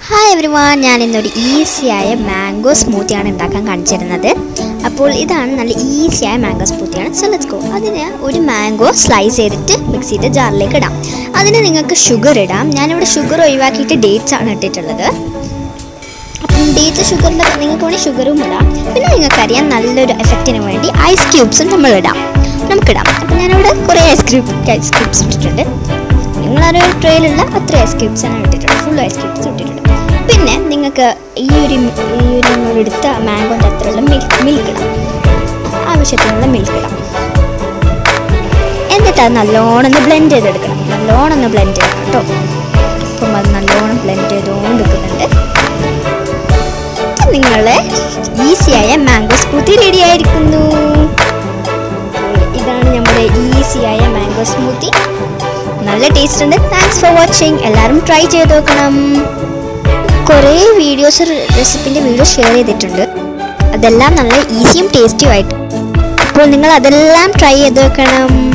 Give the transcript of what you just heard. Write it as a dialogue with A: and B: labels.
A: hi every one ഞാൻ ഇന്നൊരു ഈസിയായ mango സ്മൂത്തിയാണ് ഉണ്ടാക്കാൻ കാണിച്ചു തരുന്നത് അപ്പോൾ ഇതാണ് നല്ല ഈസിയായ മാംഗോ സ്മൂത്തിയാണ് സോ ലെറ്റ്സ് ഗോ അതിന് ഒരു മാംഗോ സ്ലൈസ് ചെയ്തിട്ട് മിക്സിയുടെ ജാറിലേക്ക് ഇടാം അതിന് നിങ്ങൾക്ക് ഷുഗർ ഇടാം ഞാനിവിടെ ഷുഗർ ഒഴിവാക്കിയിട്ട് ഡേറ്റ്സ് ആണ് ഇട്ടിട്ടുള്ളത് അപ്പം ഡേറ്റ്സ് ഷുഗറിൻ്റെ നിങ്ങൾക്ക് വേണമെങ്കിൽ ഷുഗറും ഇടാം പിന്നെ നിങ്ങൾക്കറിയാം നല്ലൊരു എഫക്റ്റിന് വേണ്ടി ഐസ് ക്യൂബ്സും നമ്മൾ ഇടാം നമുക്കിടാം അപ്പം ഞാനിവിടെ കുറേ ഐസ് ക്യൂബ് ഐസ് ക്യൂബ്സ് ഇട്ടിട്ടുണ്ട് നിങ്ങളൊരു ട്രെയിലുള്ള അത്ര ഐസ് ക്യൂബ്സ് ആണ് ഇട്ടിട്ടുണ്ട് ഫുൾ ഐസ് ക്യൂബ്സ് ഇട്ടിട്ടുണ്ട് പിന്നെ നിങ്ങൾക്ക് ഈ ഒരു ഈ ഒരു നമ്മൾ എടുത്ത മാംഗോൻ്റെ അത്രയുള്ള മിൽക്ക് മിൽക്ക് ഇടാം ആവശ്യത്തിനുള്ള മിൽക്ക് ഇടാം എന്നിട്ട് അത് നല്ലോണം ഒന്ന് ബ്ലെൻഡ് ചെയ്തെടുക്കണം നല്ലോണം ഒന്ന് ബ്ലെൻഡ് ചെയ്യണം കേട്ടോ അപ്പം അത് നല്ലോണം ബ്ലെൻഡ് ചെയ്തുകൊണ്ട് നിൽക്കുന്നുണ്ട് നിങ്ങളെ ഈസിയായ മാംഗോ സ്മൂത്തി റെഡി ആയിരിക്കുന്നു ഇതാണ് നമ്മുടെ ഈസിയായ മാംഗോ സ്മൂത്തി നല്ല ടേസ്റ്റ് ഉണ്ട് താങ്ക്സ് ഫോർ വാച്ചിങ് എല്ലാവരും ട്രൈ ചെയ്ത് നോക്കണം കുറേ വീഡിയോസ് റെസിപ്പിൻ്റെ വീഡിയോ ഷെയർ ചെയ്തിട്ടുണ്ട് അതെല്ലാം നല്ല ഈസിയും ടേസ്റ്റിയും ആയിട്ട് അപ്പോൾ നിങ്ങൾ അതെല്ലാം ട്രൈ ചെയ്ത് നോക്കണം